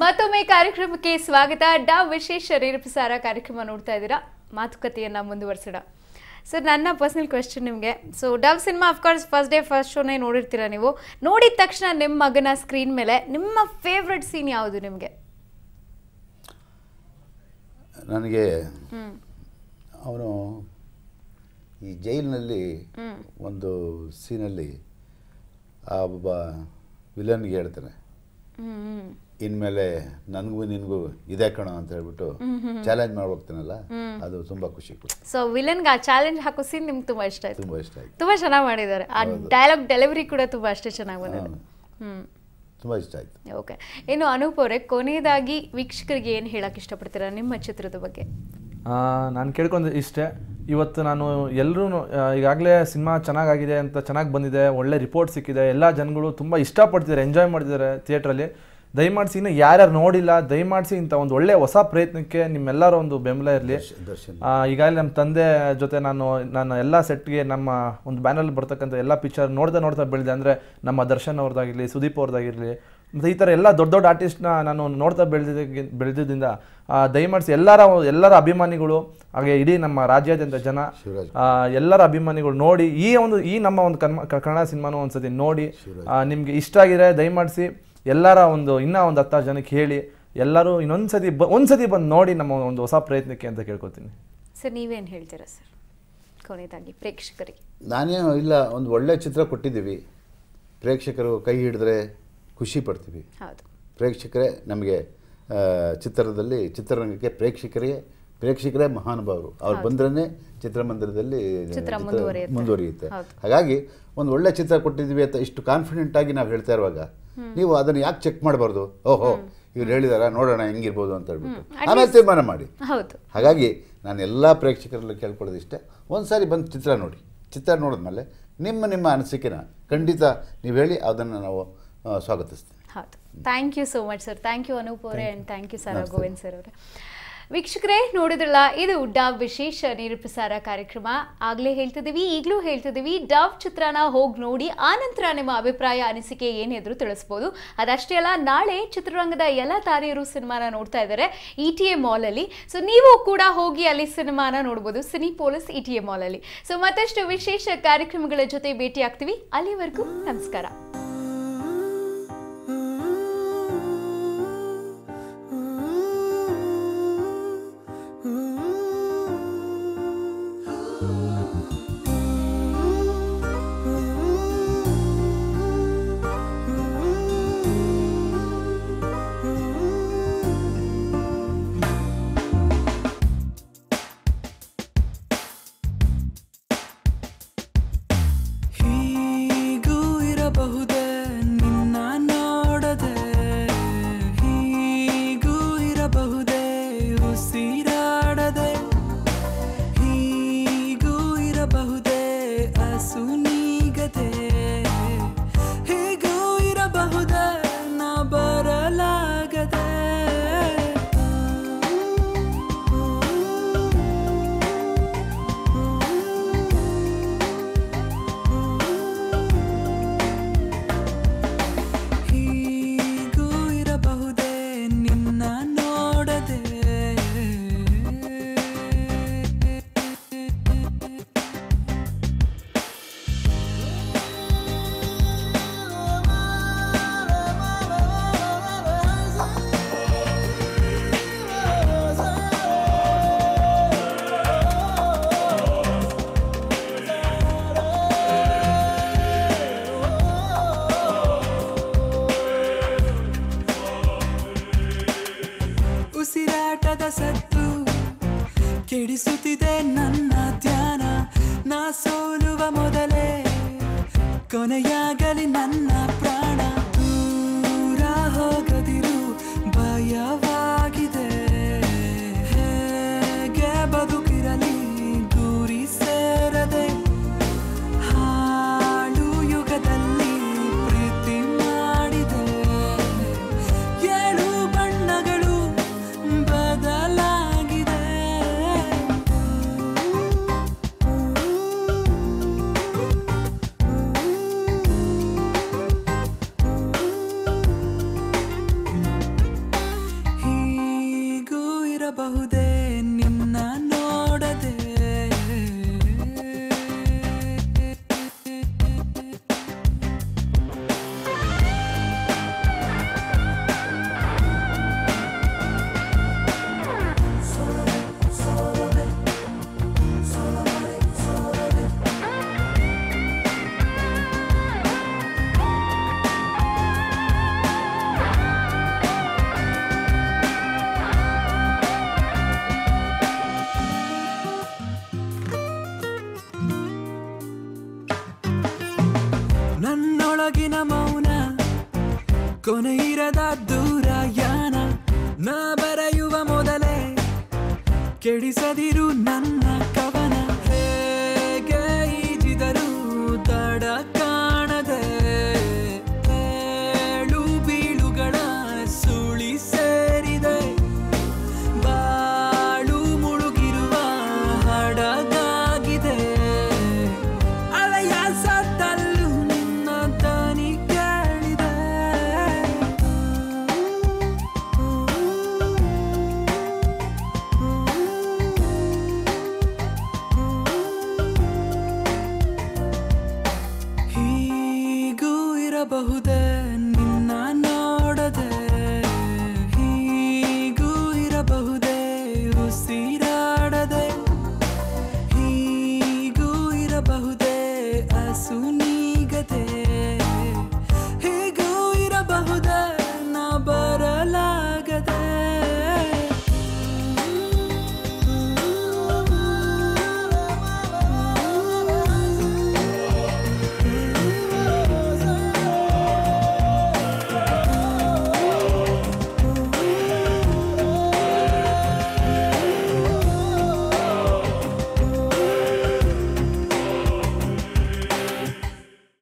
ಮತ್ತೊಮ್ಮೆ ಕಾರ್ಯಕ್ರಮಕ್ಕೆ ಸ್ವಾಗತ ಡಾ ವಿಶೇಷ ರೇರುಪ್ರಸಾರ ಕಾರ್ಯಕ್ರಮ ನೋಡ್ತಾ ಇದ್ದೀರಾ ಮಾತುಕತೆಯನ್ನ ಮುಂದುವರಿಸೋಣ ಸರ್ ನನ್ನ ಪರ್ಸನಲ್ ಕ್ವೆಶನ್ ನಿಮಗೆ ಸೊ ಡವ್ cinema of course first day first ಶೋನೇ ನೋಡಿರ್ತೀರಾ ನೀವು ನೋಡಿದ ತಕ್ಷಣ ನಿಮ್ಮ ಮಗನ ಸ್ಕ್ರೀನ್ ಮೇಲೆ ನಿಮ್ಮ ಫೇವ್ರೆಟ್ ಸೀನ್ ಯಾವುದು ನಿಮಗೆ ನನಗೆ ಹ್ಮ್ ಅವನು ಈ ಜೈಲಿನಲ್ಲಿ ಹ್ಮ್ ಒಂದು ಸೀನಲ್ಲಿ ಆ ಒಬ್ಬ ವಿಲನ್ಗೆ ಹೇಳ್ತಾನೆ ಹ್ಮ್ ಹ್ಮ್ ಇನ್ಮೇಲೆ ನನಗೂ ನಿನಗೂ ಇದೇ ಕಣ ಅಂತ ಹೇಳ್ಬಿಟ್ಟು ಚಾಲೆಂಜ್ ಮಾಡಿ ಹೋಗ್ತಾನಲ್ಲ ಅದು ತುಂಬ ಖುಷಿ ಕೊಡ್ತು ಸೊ ವಿಲನ್ಗೆ ಆ ಚಾಲೆಂಜ್ ಹಾಕೋ ಸೀನ್ ನಿಮ್ಗೆ ತುಂಬಾ ಇಷ್ಟ ಆಯ್ತು ತುಂಬ ಇಷ್ಟ ಆಯಿತು ತುಂಬಾ ಚೆನ್ನಾಗಿ ಮಾಡಿದ್ದಾರೆ ಆ ಡೈಲಾಗ್ ಡೆಲಿವರಿ ಕೂಡ ತುಂಬಾ ಅಷ್ಟೇ ಚೆನ್ನಾಗಿ ಬಂದಿದೆ ಹೌದು. ಹ್ಮ್ ತುಂಬ ಇಷ್ಟ ಆಯಿತು ಓಕೆ ಇನ್ನು ಅನೂಪ್ ಅವರೇ ಕೊನೆಯದಾಗಿ ವೀಕ್ಷಕರಿಗೆ ಏನು ಹೇಳಕ್ ಇಷ್ಟಪಡ್ತೀರಾ ನಿಮ್ಮ ಚಿತ್ರದ ಬಗ್ಗೆ ನಾನು ಕೇಳ್ಕೊಂಡು ಇಷ್ಟೇ ಇವತ್ತು ನಾನು ಎಲ್ಲರೂ ಈಗಾಗಲೇ ಸಿನಿಮಾ ಚೆನ್ನಾಗಾಗಿದೆ ಅಂತ ಚೆನ್ನಾಗಿ ಬಂದಿದೆ ಒಳ್ಳೆ ರಿಪೋರ್ಟ್ ಸಿಕ್ಕಿದೆ ಎಲ್ಲ ಜನಗಳು ತುಂಬ ಇಷ್ಟಪಡ್ತಿದ್ದಾರೆ ಎಂಜಾಯ್ ಮಾಡ್ತಿದ್ದಾರೆ ಥಿಯೇಟ್ರಲ್ಲಿ ದಯಮಾಡಿಸಿ ಇನ್ನು ಯಾರ್ಯಾರು ನೋಡಿಲ್ಲ ದಯಮಾಡಿಸಿ ಇಂಥ ಒಂದು ಒಳ್ಳೆ ಹೊಸ ಪ್ರಯತ್ನಕ್ಕೆ ನಿಮ್ಮೆಲ್ಲರ ಒಂದು ಬೆಂಬಲ ಇರಲಿ ದರ್ಶನ್ ಈಗಾಗಲೇ ನಮ್ಮ ತಂದೆ ಜೊತೆ ನಾನು ನಾನು ಎಲ್ಲ ಸೆಟ್ಗೆ ನಮ್ಮ ಒಂದು ಬ್ಯಾನಲ್ಲಿ ಬರ್ತಕ್ಕಂಥ ಎಲ್ಲ ಪಿಕ್ಚರ್ ನೋಡ್ತಾ ನೋಡ್ತಾ ಬೆಳೆದೆ ಅಂದರೆ ನಮ್ಮ ದರ್ಶನ್ ಅವ್ರದ್ದಾಗಿರಲಿ ಸುದೀಪ್ ಅವ್ರದ್ದಾಗಿರಲಿ ಮತ್ತು ಈ ಥರ ಎಲ್ಲ ದೊಡ್ಡ ದೊಡ್ಡ ಆರ್ಟಿಸ್ಟ್ನ ನಾನು ನೋಡ್ತಾ ಬೆಳೆದಿದ್ದ ಬೆಳೆದಿದ್ದರಿಂದ ದಯಮಾಡಿಸಿ ಎಲ್ಲರ ಎಲ್ಲರ ಅಭಿಮಾನಿಗಳು ಹಾಗೆ ಇಡೀ ನಮ್ಮ ರಾಜ್ಯಾದ್ಯಂತ ಜನ ಶಿವರಾಜ್ ಆ, ಎಲ್ಲರ ಅಭಿಮಾನಿಗಳು ನೋಡಿ ಈ ಒಂದು ಈ ನಮ್ಮ ಒಂದು ಕನ್ಮ ಕ- ಕನ್ನಡ ಸಿನಿಮಾನು ಒಂದ್ಸತಿ ನೋಡಿ ನಿಮಗೆ ಇಷ್ಟ ಆಗಿದೆ ದಯಮಾಡಿಸಿ ಎಲ್ಲರ ಒಂದು ಇನ್ನೂ ಒಂದು ಹತ್ತಾರು ಜನಕ್ಕೆ ಹೇಳಿ ಎಲ್ಲರೂ ಇನ್ನೊಂದ್ಸತಿ ಬ ಒಂದ್ಸತಿ ಬಂದು ನೋಡಿ ನಮ್ಮ ಒಂದು ಹೊಸ ಪ್ರಯತ್ನಕ್ಕೆ ಅಂತ ಕೇಳ್ಕೊತೀನಿ ಸರ್ ನೀವೇನು ಹೇಳ್ತೀರಾ ಸರ್ ಕೊನೆಯದಾಗಿ ಪ್ರೇಕ್ಷಕರಿಗೆ ನಾನೇ ಇಲ್ಲ ಒಂದು ಒಳ್ಳೆ ಚಿತ್ರ ಕೊಟ್ಟಿದ್ದೀವಿ ಪ್ರೇಕ್ಷಕರು ಕೈ ಹಿಡಿದ್ರೆ ಖುಷಿ ಪಡ್ತೀವಿ ಹೌದು ಪ್ರೇಕ್ಷಕರೇ ನಮಗೆ ಆ, ಚಿತ್ರದಲ್ಲಿ ಚಿತ್ರರಂಗಕ್ಕೆ ಪ್ರೇಕ್ಷಕರೇ ಪ್ರೇಕ್ಷಕರೇ ಮಹಾನುಭಾವರು ಅವ್ರು ಬಂದ್ರೇ ಚಿತ್ರಮಂದಿರದಲ್ಲಿ ಚಿತ್ರ ಮುಂದುವರಿಯುತ್ತೆ. ಮುಂದುವರಿಯುತ್ತೆ ಹೌದು. ಹಾಗಾಗಿ ಒಂದು ಒಳ್ಳೆ ಚಿತ್ರ ಕೊಟ್ಟಿದ್ವಿ ಅಂತ ಇಷ್ಟು ಕಾನ್ಫಿಡೆಂಟ್ ಆಗಿ ನಾವು ಹೇಳ್ತಾ ಇರುವಾಗ ನೀವು ಅದನ್ನು ಯಾಕೆ ಚೆಕ್ ಮಾಡಬಾರ್ದು ಓಹೋ ಇವ್ರು ಹೇಳಿದಾರ ನೋಡೋಣ ಹೆಂಗಿರ್ಬೋದು ಅಂತ ಹೇಳ್ಬಿಟ್ಟು ಆಮೇಲೆ ತೀರ್ಮಾನ ಮಾಡಿ ಹೌದು ಹಾಗಾಗಿ ನಾನು ಎಲ್ಲ ಪ್ರೇಕ್ಷಕರಲ್ಲಿ ಕೇಳ್ಕೊಳ್ಳೋದು ಇಷ್ಟೇ ಒಂದು ಸಾರಿ ಬಂದು ಚಿತ್ರ ನೋಡಿ ಚಿತ್ರ ನೋಡಿದ್ಮೇಲೆ ನಿಮ್ಮ ನಿಮ್ಮ ಅನಿಸಿಕೆನ ಖಂಡಿತ ನೀವು ಹೇಳಿ ಅದನ್ನು ನಾವು ಆ, ಸ್ವಾಗತಿಸ್ತೀವಿ ಹೌದು thank you so much sir thank you Anoop ಅವರೇ ಆ್ಯಂಡ್ ಥ್ಯಾಂಕ್ ಯು ಸರ್ ನಮಸ್ತೆ. ಗೋವಿಂದ್ ಸರ್ ಅವರೇ ವೀಕ್ಷಕರೇ ನೋಡಿದ್ರಲ್ಲ ಇದು ಡವ್ ವಿಶೇಷ ನೇರಪ್ರಸಾರ ಕಾರ್ಯಕ್ರಮ ಆಗಲೇ ಹೇಳ್ತಿದ್ದೀವಿ ಈಗಲೂ ಹೇಳ್ತಿದ್ದೀವಿ ಡವ್ ಚಿತ್ರನ ಹೋಗಿ ನೋಡಿ ಆನಂತರ ನಿಮ್ಮ ಅಭಿಪ್ರಾಯ ಅನಿಸಿಕೆ ಏನಿದ್ರು ತಿಳಿಸ್ಬೋದು ಅದಷ್ಟೇ ಅಲ್ಲ ನಾಳೆ ಚಿತ್ರರಂಗದ ಎಲ್ಲ ತಾರೆಯರು ಸಿನಿಮಾನ ನೋಡ್ತಾ ಇದ್ದಾರೆ ಇ ಟಿ ಎ ಮಾಲಲ್ಲಿ ಸೊ ನೀವು ಕೂಡ ಹೋಗಿ ಅಲ್ಲಿ ಸಿನಿಮಾನ ನೋಡ್ಬೋದು Cinepolis E T A ಮಾಲಲ್ಲಿ ಸೊ ಮತ್ತಷ್ಟು ವಿಶೇಷ ಕಾರ್ಯಕ್ರಮಗಳ ಜೊತೆ ಭೇಟಿ ಆಗ್ತೀವಿ ಅಲ್ಲಿವರೆಗೂ ನಮಸ್ಕಾರ ಹೀಗೂ ಇರಬಹುದೇ ನಿನ್ನ ನೋಡದೆ ಹೀಗೂ ಇರಬಹುದೇ ಉಸಿರಾಡದೆ ಹೀಗೂ ಇರಬಹುದೇ ಹಸು ನೀಗದೆ ಹೀಗೂ ಇರಬಹುದೇ ನಾ ಬರಲಾಗದೆ ಹೀಗೂ ಇರಬಹುದೇ ನಿನ್ನ ನೋಡದೆ ಉಸಿರಾಟದ ಸದ್ದು ಕೆಡಿಸುತ್ತಿದೆ ನನ್ನ ಧ್ಯಾನ ನಾ ಸೋಲುವ ಮೊದಲೇ ಕೊನೆಯಾಗಲಿ ನನ್ನ ಪ್ರಾಣ ದೂರ ಹೋಗದಿರು ಭಯವಾಗಿದೆ ಹೇಗೆ ಬದುಕಿರಲಿ ಗುರಿ ಸೇರದೆ ಹಾಳು ಯುಗದಲ್ಲಿ ಪ್ರೀತಿ ಮಾಡಿದೆ ಏಳು ಬಣ್ಣಗಳು ಬದಲಾಗಿದೆ ಹೋಗಬಹುದೇ ನಿನ್ನ ನೋಡದೆ ನನ್ನೊಳಗಿನ ಮೌನ ಕೊನೆಯಿರದ ದೂರ ಯಾನ ನಾ ಬರೆಯುವ ಮೊದಲೇ ಕೆಡಿಸದಿರು ನನ್ನ